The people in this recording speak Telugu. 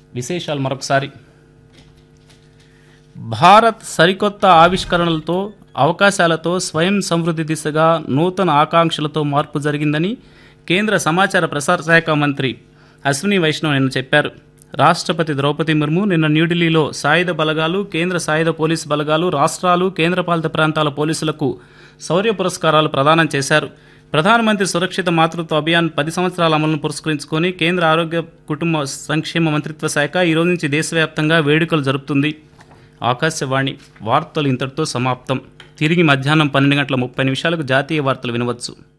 విశేషాలు మరొకసారి భారత్ సరికొత్త ఆవిష్కరణలతో అవకాశాలతో స్వయం సమృద్ధి దిశగా నూతన ఆకాంక్షలతో మార్పు జరిగిందని కేంద్ర సమాచార ప్రసార శాఖ మంత్రి అశ్విని వైష్ణవ్ నిన్న చెప్పారు రాష్ట్రపతి ద్రౌపది ముర్ము నిన్న న్యూఢిల్లీలో సాయుధ బలగాలు కేంద్ర సాయుధ పోలీసు బలగాలు రాష్ట్రాలు కేంద్రపాలిత ప్రాంతాల పోలీసులకు శౌర్య పురస్కారాలు ప్రదానం చేశారు ప్రధానమంత్రి సురక్షిత మాతృత్వ అభియాన్ పది సంవత్సరాల అమలును పురస్కరించుకొని కేంద్ర ఆరోగ్య కుటుంబ సంక్షేమ మంత్రిత్వ శాఖ ఈ రోజు నుంచి దేశవ్యాప్తంగా వేడుకలు జరుపుతుంది ఆకాశవాణి వార్తలు ఇంతటితో సమాప్తం తిరిగి మధ్యాహ్నం పన్నెండు గంటల ముప్పై నిమిషాలకు జాతీయ వార్తలు వినవచ్చు